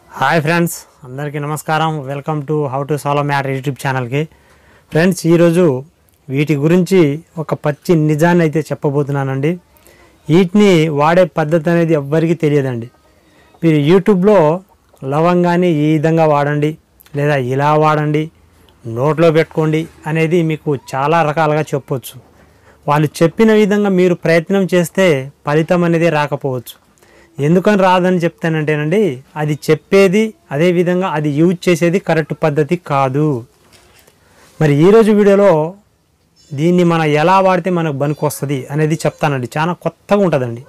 hi friends అందరికీ నమస్కారం welcome to how to solve matter YouTube ఛానల్కి ఫ్రెండ్స్ ఈరోజు వీటి గురించి ఒక పచ్చి నిజాన్ని అయితే చెప్పబోతున్నానండి వీటిని వాడే పద్ధతి అనేది ఎవ్వరికీ తెలియదండి మీరు యూట్యూబ్లో లవంగాన్ని ఈ విధంగా వాడండి లేదా ఇలా వాడండి నోట్లో పెట్టుకోండి అనేది మీకు చాలా రకాలుగా చెప్పొచ్చు వాళ్ళు చెప్పిన విధంగా మీరు ప్రయత్నం చేస్తే ఫలితం అనేది రాకపోవచ్చు ఎందుకని రాదని చెప్తానంటేనండి అది చెప్పేది అదే విధంగా అది యూజ్ చేసేది కరెక్ట్ పద్ధతి కాదు మరి ఈరోజు వీడియోలో దీన్ని మనం ఎలా వాడితే మనకు బనికి వస్తుంది అనేది చెప్తానండి చాలా కొత్తగా ఉంటుందండి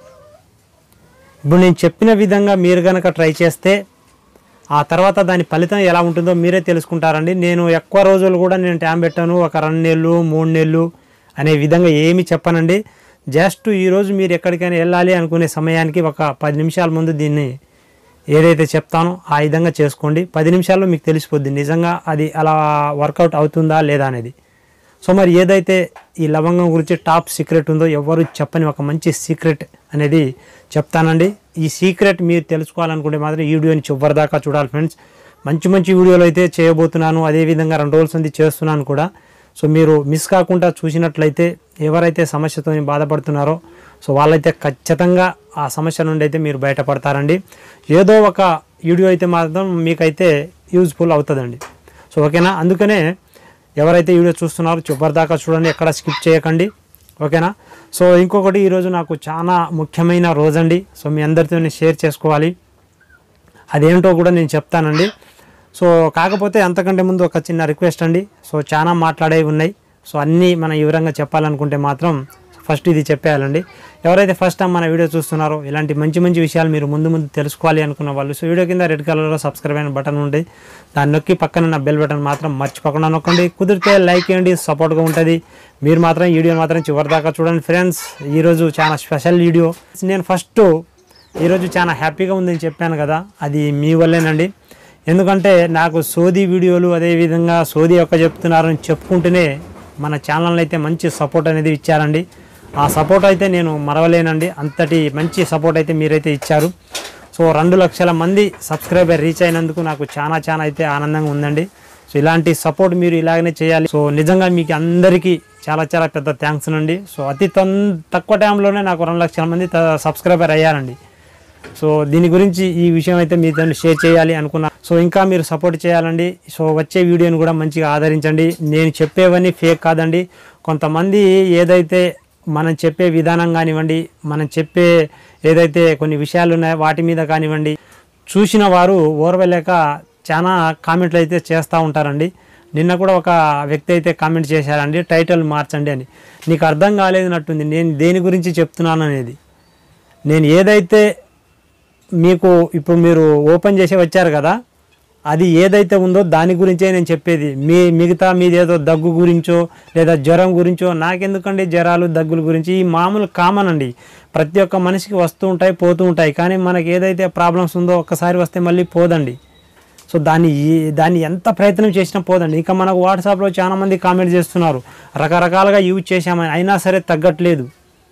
ఇప్పుడు నేను చెప్పిన విధంగా మీరు కనుక ట్రై చేస్తే ఆ తర్వాత దాని ఫలితం ఎలా ఉంటుందో మీరే తెలుసుకుంటారండి నేను ఎక్కువ రోజులు కూడా నేను ట్యాం పెట్టాను ఒక రెండు నెలలు మూడు నెలలు అనే విధంగా ఏమి చెప్పనండి జస్ట్ ఈరోజు మీరు ఎక్కడికైనా వెళ్ళాలి అనుకునే సమయానికి ఒక పది నిమిషాల ముందు దీన్ని ఏదైతే చెప్తానో ఆ విధంగా చేసుకోండి పది నిమిషాల్లో మీకు తెలిసిపోద్ది నిజంగా అది అలా వర్కౌట్ అవుతుందా లేదా అనేది సో మరి ఏదైతే ఈ లవంగం గురించి టాప్ సీక్రెట్ ఉందో ఎవరు చెప్పని ఒక మంచి సీక్రెట్ అనేది చెప్తానండి ఈ సీక్రెట్ మీరు తెలుసుకోవాలనుకుంటే మాత్రం ఈ వీడియోని చివరి దాకా చూడాలి ఫ్రెండ్స్ మంచి మంచి వీడియోలు అయితే చేయబోతున్నాను అదేవిధంగా రెండు రోజుల నుంచి చేస్తున్నాను కూడా సో మీరు మిస్ కాకుండా చూసినట్లయితే ఎవరైతే సమస్యతో బాధపడుతున్నారో సో వాళ్ళైతే ఖచ్చితంగా ఆ సమస్య నుండి అయితే మీరు బయటపడతారండి ఏదో ఒక వీడియో అయితే మాత్రం మీకైతే యూజ్ఫుల్ అవుతుందండి సో ఓకేనా అందుకనే ఎవరైతే వీడియో చూస్తున్నారో చివరి దాకా చూడండి ఎక్కడ స్కిప్ చేయకండి ఓకేనా సో ఇంకొకటి ఈరోజు నాకు చాలా ముఖ్యమైన రోజండి సో మీ అందరితో నేను షేర్ చేసుకోవాలి అదేంటో కూడా నేను చెప్తానండి సో కాకపోతే అంతకంటే ముందు ఒక చిన్న రిక్వెస్ట్ అండి సో చాలా మాట్లాడేవి ఉన్నాయి సో అన్నీ మన వివరంగా చెప్పాలనుకుంటే మాత్రం ఫస్ట్ ఇది చెప్పేయాలండి ఎవరైతే ఫస్ట్ టైం మన వీడియో చూస్తున్నారో ఇలాంటి మంచి మంచి విషయాలు మీరు ముందు ముందు తెలుసుకోవాలి అనుకున్న వాళ్ళు సో వీడియో కింద రెడ్ కలర్లో సబ్స్క్రైబ్ అయిన బటన్ ఉంటుంది దాన్ని నొక్కి పక్కన ఉన్న బెల్ బటన్ మాత్రం మర్చిపోకుండా నొక్కండి కుదిరితే లైక్ చేయండి సపోర్ట్గా ఉంటుంది మీరు మాత్రం ఈ వీడియో మాత్రం చివరి దాకా చూడండి ఫ్రెండ్స్ ఈరోజు చాలా స్పెషల్ వీడియో నేను ఫస్ట్ ఈరోజు చాలా హ్యాపీగా ఉందని చెప్పాను కదా అది మీ వల్లేనండి ఎందుకంటే నాకు సోది వీడియోలు అదేవిధంగా సోది యొక్క చెప్తున్నారని చెప్పుకుంటూనే మన ఛానల్ అయితే మంచి సపోర్ట్ అనేది ఇచ్చారండి ఆ సపోర్ట్ అయితే నేను మరవలేనండి అంతటి మంచి సపోర్ట్ అయితే మీరైతే ఇచ్చారు సో రెండు లక్షల మంది సబ్స్క్రైబర్ రీచ్ అయినందుకు నాకు చాలా చాలా అయితే ఆనందంగా ఉందండి సో ఇలాంటి సపోర్ట్ మీరు ఇలాగనే చేయాలి సో నిజంగా మీకు అందరికీ చాలా చాలా పెద్ద థ్యాంక్స్ అండి సో అతి తొన్ తక్కువ టైంలోనే నాకు రెండు లక్షల మంది త- సబ్స్క్రైబర్ అయ్యారండి సో దీని గురించి ఈ విషయం అయితే మీతో షేర్ చేయాలి అనుకున్నా సో ఇంకా మీరు సపోర్ట్ చేయాలండి సో వచ్చే వీడియోని కూడా మంచిగా ఆదరించండి నేను చెప్పేవన్నీ ఫేక్ కాదండి కొంతమంది ఏదైతే మనం చెప్పే విధానం కానివ్వండి మనం చెప్పే ఏదైతే కొన్ని విషయాలు ఉన్నాయో వాటి మీద కానివ్వండి చూసిన వారు ఓర్వలేక చాలా కామెంట్లు అయితే చేస్తూ ఉంటారండి నిన్న కూడా ఒక వ్యక్తి అయితే కామెంట్ చేశారండి టైటిల్ మార్చండి అని నీకు అర్థం కాలేదన్నట్టుంది నేను దేని గురించి చెప్తున్నాను అనేది నేను ఏదైతే మీకు ఇప్పుడు మీరు ఓపెన్ చేసి వచ్చారు కదా అది ఏదైతే ఉందో దాని గురించే నేను చెప్పేది మీ మిగతా మీది ఏదో దగ్గు గురించో లేదా జ్వరం గురించో నాకెందుకండి జ్వరాలు దగ్గుల గురించి ఈ మామూలు కామన్ అండి ప్రతి ఒక్క మనిషికి వస్తూ ఉంటాయి పోతూ ఉంటాయి కానీ మనకి ఏదైతే ప్రాబ్లమ్స్ ఉందో ఒక్కసారి వస్తే మళ్ళీ పోదండి సో దాన్ని ఈ- దాన్ని ఎంత ప్రయత్నం చేసినా పోదండి ఇక మనకు వాట్సాప్లో చాలా మంది కామెంట్ చేస్తున్నారు రకరకాలుగా యూజ్ చేశామని అయినా సరే తగ్గట్లేదు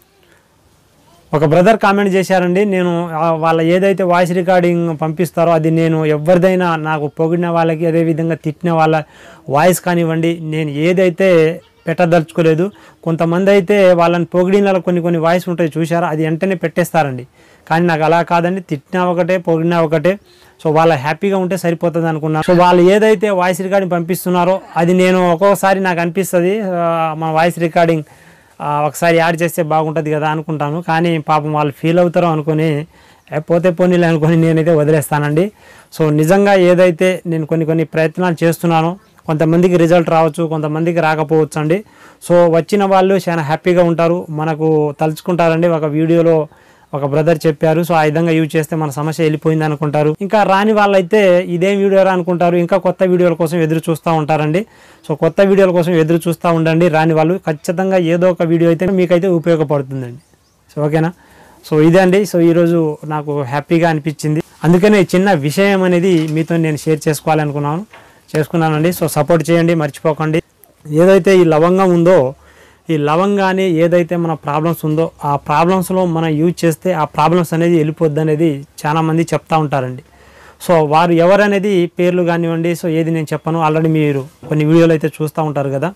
ఒక బ్రదర్ కామెంట్ చేశారండి నేను ఆ వాళ్ళ ఏదైతే వాయిస్ రికార్డింగ్ పంపిస్తారో అది నేను ఎవరిదైనా నాకు పొగిడిన వాళ్ళకి అదేవిధంగా తిట్టిన వాళ్ళ వాయిస్ కానివ్వండి నేను ఏదైతే పెట్టదలుచుకోలేదు కొంతమంది అయితే వాళ్ళని పొగిడిన కొన్ని కొన్ని వాయిస్ ఉంటాయి చూసారా అది వెంటనే పెట్టేస్తారండి కానీ నాకు అలా కాదండి తిట్టినా ఒకటే పొగిడినా ఒకటే సో వాళ్ళ హ్యాపీగా ఉంటే సరిపోతుంది అనుకున్నా సో వాళ్ళు ఏదైతే వాయిస్ రికార్డింగ్ పంపిస్తున్నారో అది నేను ఒక్కొక్కసారి నాకు అనిపిస్తుంది ఆ, మన వాయిస్ రికార్డింగ్ ఆ, ఒకసారి యాడ్ చేస్తే బాగుంటుంది కదా అనుకుంటాను కానీ పాపం వాళ్ళు ఫీల్ అవుతారో అనుకొని "ఏ, పోతే పోనీలే అనుకొని నేనైతే వదిలేస్తానండి సో నిజంగా ఏదైతే నేను కొన్ని కొన్ని ప్రయత్నాలు చేస్తున్నానో కొంతమందికి రిజల్ట్ రావచ్చు కొంతమందికి రాకపోవచ్చు అండి సో వచ్చిన వాళ్ళు చాలా హ్యాపీగా ఉంటారు మనకు తలుచుకుంటారండి ఒక వీడియోలో ఒక బ్రదర్ చెప్పారు సో ఆ విధంగా యూజ్ చేస్తే మన సమస్య వెళ్ళిపోయింది అనుకుంటారు ఇంకా రాని వాళ్ళైతే ఇదేం వీడియో రా అనుకుంటారు ఇంకా కొత్త వీడియోల కోసం ఎదురు చూస్తూ ఉంటారండి సో కొత్త వీడియోల కోసం ఎదురు చూస్తూ ఉండండి రాని వాళ్ళు ఖచ్చితంగా ఏదో ఒక వీడియో అయితే మీకైతే ఉపయోగపడుతుందండి సో ఓకేనా సో ఇదే అండి సో ఈరోజు నాకు హ్యాపీగా అనిపించింది అందుకనే ఈ చిన్న విషయం అనేది మీతో నేను షేర్ చేసుకోవాలనుకున్నాను చేసుకున్నానండి సో సపోర్ట్ చేయండి మర్చిపోకండి ఏదైతే ఈ లవంగం ఉందో ఈ లవంగాన్ని ఏదైతే మన ప్రాబ్లమ్స్ ఉందో ఆ ప్రాబ్లమ్స్లో మనం యూజ్ చేస్తే ఆ ప్రాబ్లమ్స్ అనేది వెళ్ళిపోద్ది అనేది చాలామంది చెప్తా ఉంటారండి సో వారు ఎవరనేది పేర్లు కానివ్వండి సో ఏది నేను చెప్పను ఆల్రెడీ మీరు కొన్ని వీడియోలు అయితే చూస్తూ ఉంటారు కదా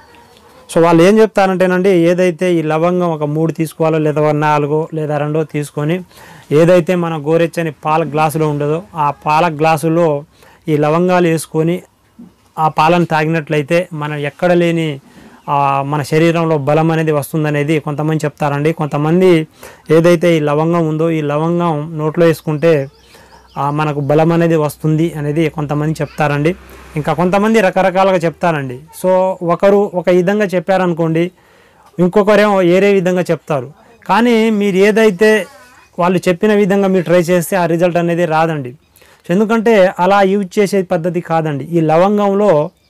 సో వాళ్ళు ఏం చెప్తారంటేనండి ఏదైతే ఈ లవంగం ఒక మూడు తీసుకోవాలో లేదా ఒక నాలుగో లేదా రెండో తీసుకొని ఏదైతే మన గోరెచ్చని పాల గ్లాసులో ఉండదో ఆ పాల గ్లాసులో ఈ లవంగాలు వేసుకొని ఆ పాలను తాగినట్లయితే మనం ఎక్కడ లేని ఆ, మన శరీరంలో బలం అనేది వస్తుందనేది కొంతమంది చెప్తారండి కొంతమంది ఏదైతే ఈ లవంగం ఉందో ఈ లవంగం నోట్లో వేసుకుంటే ఆ, మనకు బలం అనేది వస్తుంది అనేది కొంతమంది చెప్తారండి ఇంకా కొంతమంది రకరకాలుగా చెప్తారండి సో ఒకరు ఒక విధంగా చెప్పారనుకోండి ఇంకొకరేమో వేరే విధంగా చెప్తారు కానీ మీరు ఏదైతే వాళ్ళు చెప్పిన విధంగా మీరు ట్రై చేస్తే ఆ రిజల్ట్ అనేది రాదండి సో ఎందుకంటే అలా యూజ్ చేసే పద్ధతి కాదండి ఈ లవంగంలో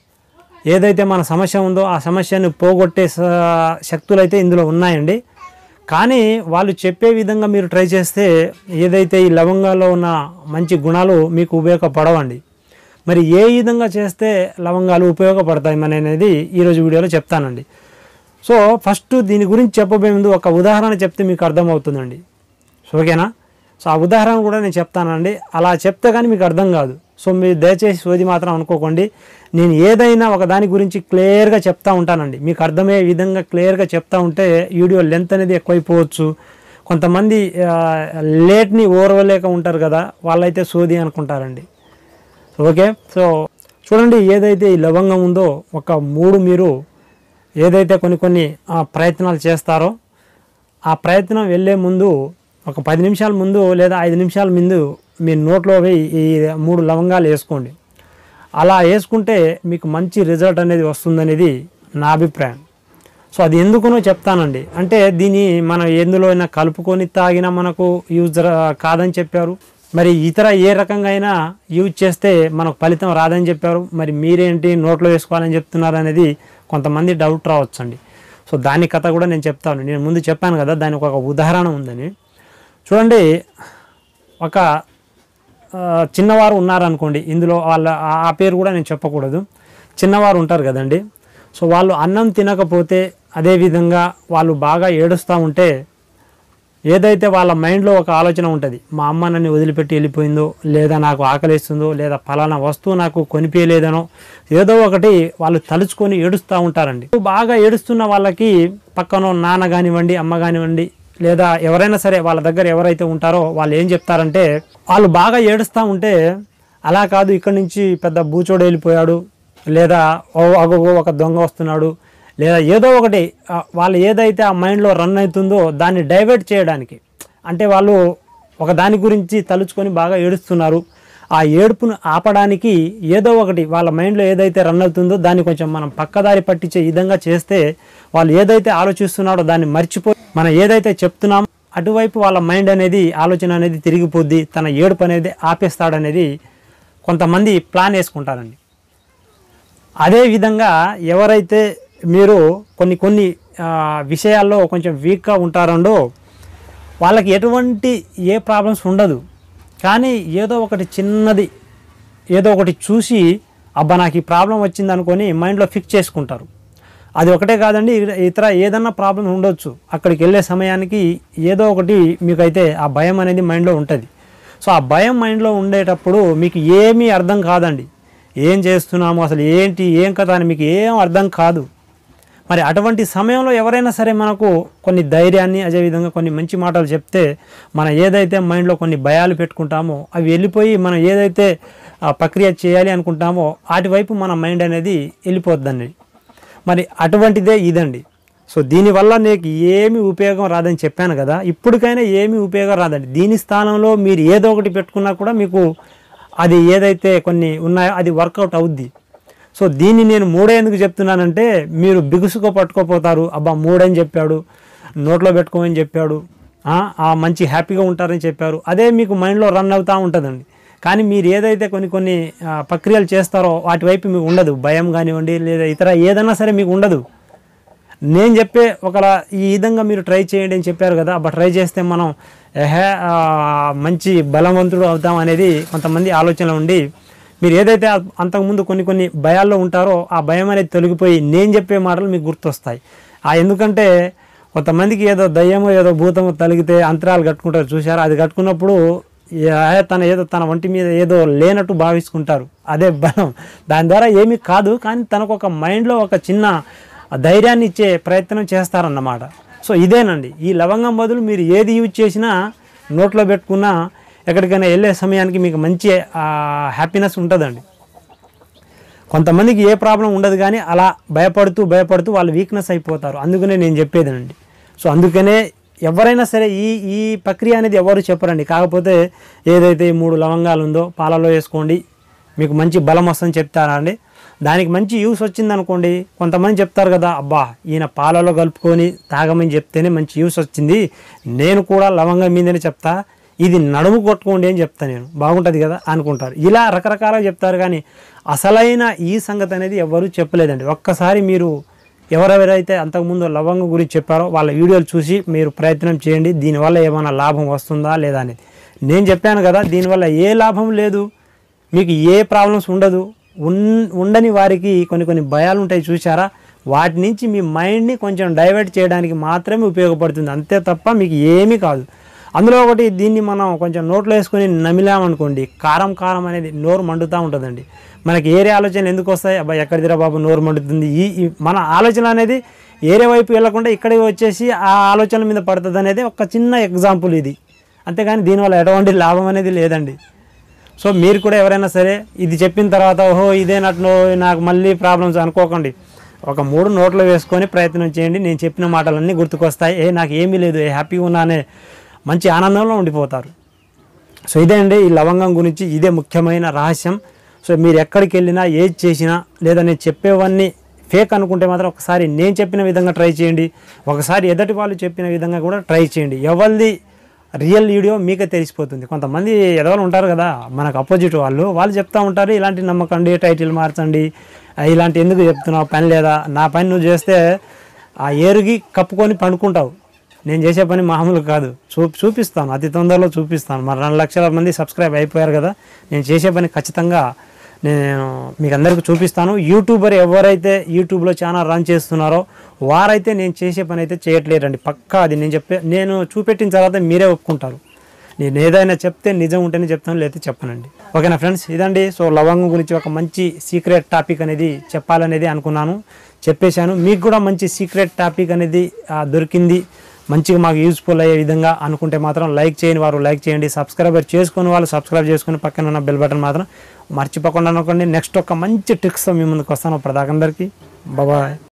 ఏదైతే మన సమస్య ఉందో ఆ సమస్యను పోగొట్టే స- శక్తులు అయితే ఇందులో ఉన్నాయండి కానీ వాళ్ళు చెప్పే విధంగా మీరు ట్రై చేస్తే ఏదైతే ఈ లవంగాల్లో ఉన్న మంచి గుణాలు మీకు ఉపయోగపడవండి మరి ఏ విధంగా చేస్తే లవంగాలు ఉపయోగపడతాయి మన అనేది ఈరోజు వీడియోలో చెప్తానండి సో ఫస్ట్ దీని గురించి చెప్పబోయే ముందు ఒక ఉదాహరణ చెప్తే మీకు అర్థమవుతుందండి సో ఓకేనా సో ఆ ఉదాహరణ కూడా నేను చెప్తానండి అలా చెప్తే కానీ మీకు అర్థం కాదు సో మీరు దయచేసి సోది మాత్రం అనుకోకండి నేను ఏదైనా ఒక దాని గురించి క్లియర్గా చెప్తా ఉంటానండి మీకు అర్థమయ్యే విధంగా క్లియర్గా చెప్తా ఉంటే వీడియో లెంత్ అనేది ఎక్కువైపోవచ్చు కొంతమంది ఆ, లేట్ని ఓర్వలేక ఉంటారు కదా వాళ్ళైతే సోది అనుకుంటారండి ఓకే సో చూడండి ఏదైతే ఈ లవంగం ఉందో ఒక మూడు మీరు ఏదైతే కొన్ని కొన్ని ఆ, ప్రయత్నాలు చేస్తారో ఆ ప్రయత్నం వెళ్ళే ముందు ఒక పది నిమిషాల ముందు లేదా ఐదు నిమిషాల ముందు మీ నోట్లో పోయి ఈ మూడు లవంగాలు వేసుకోండి అలా వేసుకుంటే మీకు మంచి రిజల్ట్ అనేది వస్తుందనేది నా అభిప్రాయం సో అది ఎందుకునో చెప్తానండి అంటే దీన్ని మనం ఎందులో అయినా కలుపుకొని తాగినా మనకు యూజ్ రా- కాదని చెప్పారు మరి ఇతర ఏ రకంగా అయినా యూజ్ చేస్తే మనకు ఫలితం రాదని చెప్పారు మరి మీరేంటి నోట్లో వేసుకోవాలని చెప్తున్నారు అనేది కొంతమంది డౌట్ రావచ్చండి సో దాని కథ కూడా నేను చెప్తాను నేను ముందు చెప్పాను కదా దానికి ఒక ఉదాహరణ ఉందని చూడండి ఒక ఆ, చిన్నవారు ఉన్నారనుకోండి ఇందులో వాళ్ళ ఆ- ఆ పేరు కూడా నేను చెప్పకూడదు చిన్నవారు ఉంటారు కదండి సో వాళ్ళు అన్నం తినకపోతే అదేవిధంగా వాళ్ళు బాగా ఏడుస్తూ ఉంటే ఏదైతే వాళ్ళ మైండ్లో ఒక ఆలోచన ఉంటుంది మా అమ్మ నన్ను వదిలిపెట్టి వెళ్ళిపోయిందో లేదా నాకు ఆకలిస్తుందో లేదా ఫలానా వస్తువు నాకు కొనిపించలేదనో ఏదో ఒకటి వాళ్ళు తలుచుకొని ఏడుస్తూ ఉంటారండి బాగా ఏడుస్తున్న వాళ్ళకి పక్కన నాన్న కానివ్వండి అమ్మ కానివ్వండి లేదా ఎవరైనా సరే వాళ్ళ దగ్గర ఎవరైతే ఉంటారో వాళ్ళు ఏం చెప్తారంటే వాళ్ళు బాగా ఏడుస్తూ ఉంటే అలా కాదు ఇక్కడి నుంచి పెద్ద బూచోడు వెళ్ళిపోయాడు లేదా ఓ అగోగో ఒక దొంగ వస్తున్నాడు లేదా ఏదో ఒకటి ఆ, వాళ్ళు ఏదైతే ఆ మైండ్లో రన్ అవుతుందో దాన్ని డైవర్ట్ చేయడానికి అంటే వాళ్ళు ఒక దాని గురించి తలుచుకొని బాగా ఏడుస్తున్నారు ఆ ఏడుపును ఆపడానికి ఏదో ఒకటి వాళ్ళ మైండ్లో ఏదైతే రన్ అవుతుందో దాన్ని కొంచెం మనం పక్కదారి పట్టించే విధంగా చేస్తే వాళ్ళు ఏదైతే ఆలోచిస్తున్నాడో దాన్ని మర్చిపోయి మనం ఏదైతే చెప్తున్నామో అటువైపు వాళ్ళ మైండ్ అనేది ఆలోచన అనేది తిరిగిపోద్ది తన ఏడుపు అనేది ఆపేస్తాడనేది కొంతమంది ప్లాన్ వేసుకుంటారండి అదే విధంగా ఎవరైతే మీరు కొన్ని కొన్ని ఆ, విషయాల్లో కొంచెం వీక్గా ఉంటారండో వాళ్ళకి ఎటువంటి ఏ ప్రాబ్లమ్స్ ఉండదు కానీ ఏదో ఒకటి చిన్నది ఏదో ఒకటి చూసి అబ్బా నాకు ఈ ప్రాబ్లం వచ్చింది అనుకొని మైండ్లో ఫిక్స్ చేసుకుంటారు అది ఒకటే కాదండి ఇ- ఇతర ఏదన్నా ప్రాబ్లం ఉండొచ్చు అక్కడికి వెళ్ళే సమయానికి ఏదో ఒకటి మీకైతే ఆ భయం అనేది మైండ్లో ఉంటుంది సో ఆ భయం మైండ్లో ఉండేటప్పుడు మీకు ఏమీ అర్థం కాదండి ఏం చేస్తున్నాము అసలు ఏంటి ఏం కథ అని మీకు ఏం అర్థం కాదు మరి అటువంటి సమయంలో ఎవరైనా సరే మనకు కొన్ని ధైర్యాన్ని అదేవిధంగా కొన్ని మంచి మాటలు చెప్తే మనం ఏదైతే మైండ్లో కొన్ని భయాలు పెట్టుకుంటామో అవి వెళ్ళిపోయి మనం ఏదైతే ఆ, ప్రక్రియ చేయాలి అనుకుంటామో వాటి వైపు మన మైండ్ అనేది వెళ్ళిపోద్దండి మరి అటువంటిదే ఇదండి సో దీనివల్ల నీకు ఏమి ఉపయోగం రాదని చెప్పాను కదా ఇప్పటికైనా ఏమీ ఉపయోగం రాదండి దీని స్థానంలో మీరు ఏదో ఒకటి పెట్టుకున్నా కూడా మీకు అది ఏదైతే కొన్ని ఉన్నాయో అది వర్కౌట్ అవుద్ది సో దీన్ని నేను మూడే ఎందుకు చెప్తున్నానంటే మీరు బిగుసుగా పట్టుకోపోతారు అబ్బా మూడని చెప్పాడు నోట్లో పెట్టుకోమని చెప్పాడు ఆ, ఆ మంచి హ్యాపీగా ఉంటారని చెప్పారు అదే మీకు మైండ్లో రన్ అవుతూ ఉంటుందండి కానీ మీరు ఏదైతే కొన్ని కొన్ని ఆ, ప్రక్రియలు చేస్తారో వాటి వైపు మీకు ఉండదు భయం కానివ్వండి లేదా ఇతర ఏదైనా సరే మీకు ఉండదు నేను చెప్పే ఒకలా ఈ విధంగా మీరు ట్రై చేయండి అని చెప్పారు కదా అబ్బా ట్రై చేస్తే మనం ఎహే ఆ, మంచి బలవంతుడు అవుతాం అనేది కొంతమంది ఆలోచన ఉండి మీరు ఏదైతే అ- అంతకుముందు కొన్ని కొన్ని భయాల్లో ఉంటారో ఆ భయం అనేది తొలగిపోయి నేను చెప్పే మాటలు మీకు గుర్తొస్తాయి ఆ ఎందుకంటే కొంతమందికి ఏదో దయ్యమో ఏదో భూతమో తలిగితే అంతరాలు కట్టుకుంటారు చూసారా అది కట్టుకున్నప్పుడు ఏ- తన ఏదో తన ఒంటి మీద ఏదో లేనట్టు భావించుకుంటారు అదే బలం దాని ద్వారా ఏమీ కాదు కానీ తనకు ఒక మైండ్లో ఒక చిన్న ధైర్యాన్ని ఇచ్చే ప్రయత్నం చేస్తారన్నమాట సో ఇదేనండి ఈ లవంగం బదులు మీరు ఏది యూజ్ చేసినా నోట్లో పెట్టుకున్నా ఎక్కడికైనా వెళ్ళే సమయానికి మీకు మంచి హ్యాపీనెస్ ఉంటుందండి కొంతమందికి ఏ ప్రాబ్లం ఉండదు కానీ అలా భయపడుతూ భయపడుతూ వాళ్ళు వీక్నెస్ అయిపోతారు అందుకనే నేను చెప్పేదండి సో అందుకనే ఎవరైనా సరే ఈ ఈ ప్రక్రియ అనేది ఎవరు చెప్పరండి కాకపోతే ఏదైతే ఈ మూడు లవంగాలు ఉందో పాలలో వేసుకోండి మీకు మంచి బలం వస్తుందని చెప్తారా అండి దానికి మంచి యూస్ వచ్చింది అనుకోండి కొంతమంది చెప్తారు కదా అబ్బా ఈయన పాలలో కలుపుకొని తాగమని చెప్తేనే మంచి యూస్ వచ్చింది నేను కూడా లవంగం మీదనే చెప్తా ఇది నడుము కొట్టుకోండి అని చెప్తా నేను బాగుంటుంది కదా అనుకుంటారు ఇలా రకరకాలుగా చెప్తారు కానీ అసలైన ఈ సంగతి అనేది ఎవరు చెప్పలేదండి ఒక్కసారి మీరు ఎవరెవరైతే అంతకుముందు లవంగం గురించి చెప్పారో వాళ్ళ వీడియోలు చూసి మీరు ప్రయత్నం చేయండి దీనివల్ల ఏమైనా లాభం వస్తుందా లేదా అనేది నేను చెప్పాను కదా దీనివల్ల ఏ లాభం లేదు మీకు ఏ ప్రాబ్లమ్స్ ఉండదు ఉన్ ఉండని వారికి కొన్ని కొన్ని భయాలు ఉంటాయి చూసారా వాటి నుంచి మీ మైండ్ని కొంచెం డైవర్ట్ చేయడానికి మాత్రమే ఉపయోగపడుతుంది అంతే తప్ప మీకు ఏమీ కాదు అందులో ఒకటి దీన్ని మనం కొంచెం నోట్లో వేసుకొని నమిలామనుకోండి కారం కారం అనేది నోరు మండుతూ ఉంటుందండి మనకి ఏరే ఆలోచనలు ఎందుకు వస్తాయి అబ్బాయి ఎక్కడిదిరా బాబు నోరు మండుతుంది ఈ ఈ- మన ఆలోచన అనేది ఏరే వైపు వెళ్ళకుండా ఇక్కడికి వచ్చేసి ఆ ఆలోచనల మీద పడుతుంది అనేది ఒక చిన్న ఎగ్జాంపుల్ ఇది అంతేగాని దీనివల్ల ఎటువంటి లాభం అనేది లేదండి సో మీరు కూడా ఎవరైనా సరే ఇది చెప్పిన తర్వాత ఓహో ఇదేనట్లు నాకు మళ్ళీ ప్రాబ్లమ్స్ అనుకోకండి ఒక మూడు నోట్లో వేసుకొని ప్రయత్నం చేయండి నేను చెప్పిన మాటలన్నీ గుర్తుకొస్తాయి ఏ నాకు ఏమీ లేదు ఏ హ్యాపీగా ఉన్నా అనే మంచి ఆనందంలో ఉండిపోతారు సో ఇదే అండి ఈ లవంగం గురించి ఇదే ముఖ్యమైన రహస్యం సో మీరు ఎక్కడికి వెళ్ళినా ఏది చేసినా లేదా నేను చెప్పేవన్నీ ఫేక్ అనుకుంటే మాత్రం ఒకసారి నేను చెప్పిన విధంగా ట్రై చేయండి ఒకసారి ఎదటి వాళ్ళు చెప్పిన విధంగా కూడా ట్రై చేయండి ఎవరిది రియల్ వీడియో మీకే తెలిసిపోతుంది కొంతమంది ఎదవలు ఉంటారు కదా మనకు అపోజిట్ వాళ్ళు వాళ్ళు చెప్తా ఉంటారు ఇలాంటి నమ్మకండి టైటిల్ మార్చండి ఆ, ఇలాంటి ఎందుకు చెప్తున్నావు పని లేదా నా పని నువ్వు చేస్తే ఆ ఏరుగి కప్పుకొని పండుకుంటావు నేను చేసే పని మామూలు కాదు చూ చూపిస్తాను అతి తొందరలో చూపిస్తాను మరి రెండు లక్షల మంది సబ్స్క్రైబ్ అయిపోయారు కదా నేను చేసే పని ఖచ్చితంగా నేను మీకు అందరికీ చూపిస్తాను యూట్యూబర్ ఎవరైతే యూట్యూబ్లో ఛానల్ రన్ చేస్తున్నారో వారైతే నేను చేసే పని అయితే చేయట్లేరండి పక్కా అది నేను చెప్పే నేను చూపెట్టిన తర్వాత మీరే ఒప్పుకుంటారు నేను ఏదైనా చెప్తే నిజం ఉంటేనే చెప్తాను లేకపోతే చెప్పనండి ఓకేనా ఫ్రెండ్స్ ఇదండి సో లవంగం గురించి ఒక మంచి సీక్రెట్ టాపిక్ అనేది చెప్పాలనేది అనుకున్నాను చెప్పేశాను మీకు కూడా మంచి సీక్రెట్ టాపిక్ అనేది ఆ, దొరికింది మంచిగా మాకు యూస్ఫుల్ అయ్యే విధంగా అనుకుంటే మాత్రం లైక్ చేయని వారు లైక్ చేయండి సబ్స్క్రైబర్ చేసుకుని వాళ్ళు సబ్స్క్రైబ్ చేసుకుని పక్కన ఉన్న బెల్ బటన్ మాత్రం మర్చిపోకుండా అనుకోండి నెక్స్ట్ ఒక మంచి ట్రిక్స్తో మీ ముందుకు వస్తాను ప్రదాకందరికీ బాబాయ్